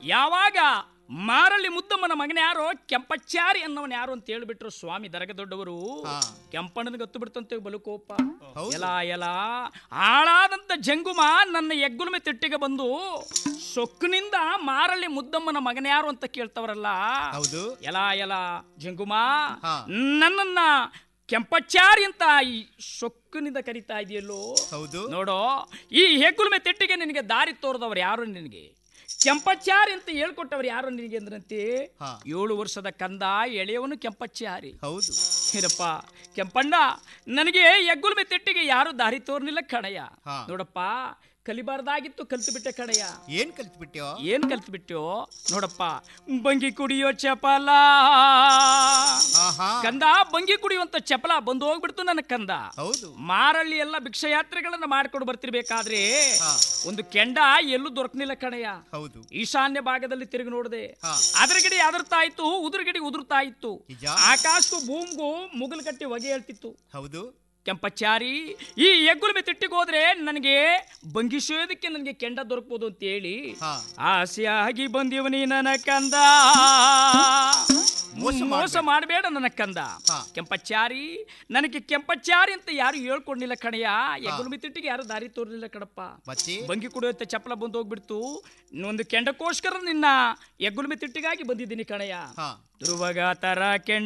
ಯಾವಾಗ ಮಾರಳ್ಳಿ ಮುದ್ದಮ್ಮನ ಮಗನ ಯಾರೋ ಕೆಂಪಚ್ಚಾರಿ ಅನ್ನವನ್ ಯಾರು ಅಂತ ಹೇಳ್ಬಿಟ್ರು ಸ್ವಾಮಿ ದರಗ ದೊಡ್ಡವರು ಹಾ. ಕೆಂಪಣ್ಣನ ಗೊತ್ತು ಬಿಡ್ತಂತೆ ಬಲುಕೋಪ ಹೌದು. ಎಲ ಎಲ ಹಾಳಾದಂತ ಜಂಗುಮ ನನ್ನ ಎಗ್ಗುಲಮೆ ತಿಟ್ಟಿಗೆ ಬಂದು ಸೊಕ್ಕಿನಿಂದ ಮಾರಳ್ಳಿ ಮುದ್ದಮ್ಮನ ಮಗನ ಯಾರು ಅಂತ ಕೇಳ್ತವರಲ್ಲ ಹೌದು ಎಲ ಎಲ ಜಂಗುಮ ಹಾ. ನನ್ನನ್ನ ಕೆಂಪಚ್ಚಾರಿ ಅಂತ ಈ ಸೊಕ್ಕಿನಿಂದ ಕರಿತಾ ಇದೆಯಲ್ಲೋ ಹೌದು ನೋಡೋ ಈ ಹೆಗ್ಗುಲ್ಮೆ ತಿಟ್ಟಿಗೆ ನಿನಗೆ ದಾರಿ ತೋರಿದವರು ಯಾರು ನಿನಗೆ ಕೆಂಪಚ್ಚಾರಿ ಅಂತ ಹೇಳ್ಕೊಟ್ಟವ್ರು ಯಾರು ನಿನಗೆ ಅಂದ್ರಂತೆ ಹಾ. ಏಳು ವರ್ಷದ ಕಂದ ಎಳೆಯವನು ಕೆಂಪಚ್ಚಾರಿ ಹೌದು ಏನಪ್ಪ ಕೆಂಪಣ್ಣ ನನಗೆ ಎಗ್ಗುಲ್ಮೆ ತಿಟ್ಟಿಗೆ ಯಾರು ದಾರಿ ತೋರ್ನಿಲ್ಲ ಕಣಯ್ಯ ಹಾ. ನೋಡಪ್ಪ ಕಲಿಬಾರ್ದಾಗಿತ್ತು ಕಲ್ತು ಬಿಟ್ಟೆ ಕಣಯ್ಯ ಏನ್ ಕಲ್ತ್ಬಿಟ್ಯೋ ಏನ್ ಕಲ್ತು ಬಿಟ್ಟು ನೋಡಪ್ಪ ಬಂಗಿ ಕುಡಿಯೋ ಚಪಲ ಆಹಾ ಕಂದ ಬಂಗಿ ಕುಡಿಯುವಂತ ಚಪಲ ಬಂದು ಹೋಗ್ಬಿಡ್ತು ನನ್ನ ಕಂದ ಹೌದು ಮಾರಳ್ಳಿ ಎಲ್ಲ ಭಿಕ್ಷಯಾತ್ರೆಗಳನ್ನ ಮಾಡ್ಕೊಂಡು ಬರ್ತಿರ್ಬೇಕಾದ್ರೆ ಹಾ. ಒಂದು ಕೆಂಡ ಎಲ್ಲೂ ದೊರಕನಿಲ್ಲ ಕಣಯ್ಯ ಹೌದು ಈಶಾನ್ಯ ಭಾಗದಲ್ಲಿ ತಿರುಗಿ ನೋಡಿದೆ ಹಾ. ಅದ್ರ ಗಿಡಿ ಅದರ್ತಾ ಇತ್ತು ಉದುರ ಗಿಡಿ ಉದುರ್ತಾ ಇತ್ತು ನಿಜ? ಆಕಾಶಕ್ಕೂ ಭೂಮಿಗೂ ಮುಗಲು ಕಟ್ಟಿ ಹೊಗೆ ಹೇಳ್ತಿತ್ತು ಹೌದು ಕೆಂಪಚ್ಚಾರಿ ಈ ಎಗ್ಗುಲ್ಮೆ ತಿಟ್ಟಿಗೆ ಹೋದ್ರೆ ನನಗೆ ಬಂಗಿಸೋದಕ್ಕೆ ನನಗೆ ಕೆಂಡ ದೊರಕಬಹುದು ಅಂತ ಹೇಳಿ ಹಾ. ಆಸೆಯಾಗಿ ಬಂದಿವನಿ ನನ್ನ ಕಂದ ಮೋಸ ಮೋಸ ಮಾಡಬೇಡ ನನ್ನ ಕಂದ ಹಾ. ಕೆಂಪಚ್ಚಾರಿ ನನಗೆ ಕೆಂಪಚ್ಚಾರಿ ಅಂತ ಯಾರು ಹೇಳ್ಕೊಂಡಿಲ್ಲ ಕಣಯ್ಯ ಎಗ್ಗುಲ್ಮೆ ತಿಟ್ಟಿಗೆ ಯಾರು ದಾರಿ ತೋರ್ಲಿಲ್ಲ ಕಣಪ್ಪ ಮತ್ತೆ ಬಂಗಿ ಕುಡಿಯುತ್ತೆ ಚಪ್ಪಲ ಬಂದು ಹೋಗ್ಬಿಡ್ತು ಒಂದು ಕೆಂಡಕ್ಕೋಸ್ಕರ ನಿನ್ನ ಎಗ್ಗುಲ್ಮೆ ತಿಟ್ಟಿಗಾಗಿ ಬಂದಿದ್ದೀನಿ ಕಣಯ್ಯ ಹಾ ಧ್ರುವಗ ತರ ಕೆಂಡ